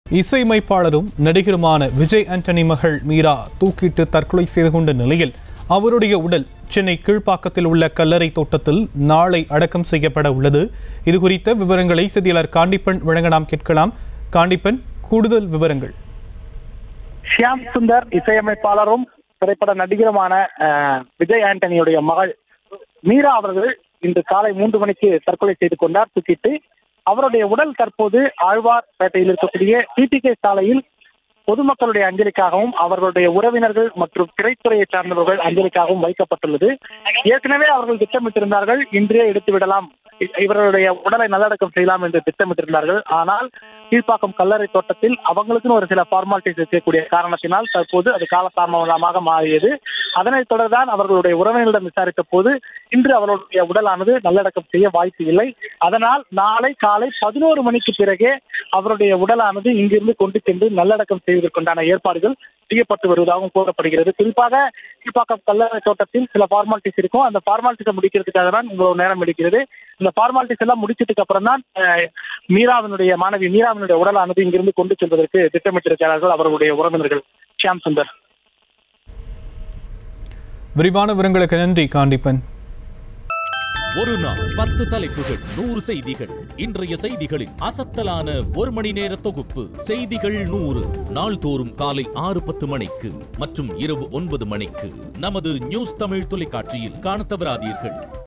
இசையமைப்பாளரும் நடிகருமான விஜய் ஆண்டனி மகள் மீரா தூக்கிட்டு தற்கொலை செய்து கொண்ட நிலையில் அவருடைய உடல் சென்னை கீழ்ப்பாக்கத்தில் உள்ள கல்லறை தோட்டத்தில் நாளை அடக்கம் செய்யப்பட உள்ளது இது குறித்த விவரங்களை செய்தியாளர் காண்டிப்பன் வழங்க நாம் கேட்கலாம் காண்டிப்பன் கூடுதல் விவரங்கள் ஷியாம் சுந்தர் இசையமைப்பாளரும் திரைப்பட நடிகருமான அஹ், விஜய் ஆண்டனியுடைய மகள் மீரா அவர்கள் இன்று காலை மூன்று மணிக்கு தற்கொலை செய்து கொண்டார் தூக்கிட்டு அவருடைய உடல் தற்போது ஆழ்வார்பேட்டையில் இருக்கக்கூடிய டிடிகே சாலையில் பொதுமக்களுடைய அஞ்சலிக்காகவும் அவர்களுடைய உறவினர்கள் மற்றும் திரைத்துறையை சார்ந்தவர்கள் அஞ்சலிக்காகவும் வைக்கப்பட்டுள்ளது ஏற்கனவே அவர்கள் திட்டமிட்டிருந்தார்கள் இன்றே எடுத்து விடலாம் இ- இவர்களுடைய உடலை நல்லடக்கம் செய்யலாம் என்று திட்டமிட்டிருந்தார்கள் ஆனால் கீழ்ப்பாக்கம் கல்லறை தோட்டத்தில் அவங்களுக்குன்னு ஒரு சில ஃபார்மாலிட்டிஸ் இருக்கக்கூடிய காரணத்தினால் தற்போது அது காலதாமதமாக மாறியது அதனைத் தொடர்தான் அவர்களுடைய உறவினர்களிடம் விசாரித்த போது இன்று அவர்களுடைய உடலானது நல்லடக்கம் செய்ய வாய்ப்பு இல்லை அதனால் நாளை காலை பதினோரு மணிக்கு பிறகே அவருடைய உடலானது இங்கிருந்து கொண்டு சென்று நல்லடக்கம் செய்வதற்குண்டான ஏற்பாடுகள் செய்யப்பட்டு வருவதாகவும் கூறப்படுகிறது குறிப்பாக கீழ்ப்பாக்கம் கல்லறை தோட்டத்தில் சில ஃபார்மாலிட்டிஸ் இருக்கும் அந்த ஃபார்மாலிட்டிஸை முடிக்கிறதுக்காக தான் இவ்வளவு நேரம் எடுக்கிறது இந்த ஃபார்மாலிட்டிஸ் எல்லாம் முடிச்சதுக்கு அப்புறம் தான் அஹ், மீராவினுடைய மாணவி மீராவினுடைய உடலானது இங்கிருந்து கொண்டு செல்வதற்கு திட்டமிட்டிருக்கிறார்கள் அவர்களுடைய உறவினர்கள் ஷியாம் சுந்தர் விரிவான விவரங்களுக்கு நன்றி காண்டிப்பன் ஒரு நாள் பத்து தலைப்புகள் நூறு செய்திகள் இன்றைய செய்திகளின் அசத்தலான ஒரு மணி நேர தொகுப்பு செய்திகள் நூறு நாள்தோறும் காலை ஆறு பத்து மணிக்கு மற்றும் இரவு ஒன்பது மணிக்கு நமது நியூஸ் தமிழ் தொலைக்காட்சியில் காணத் தவறாதீர்கள்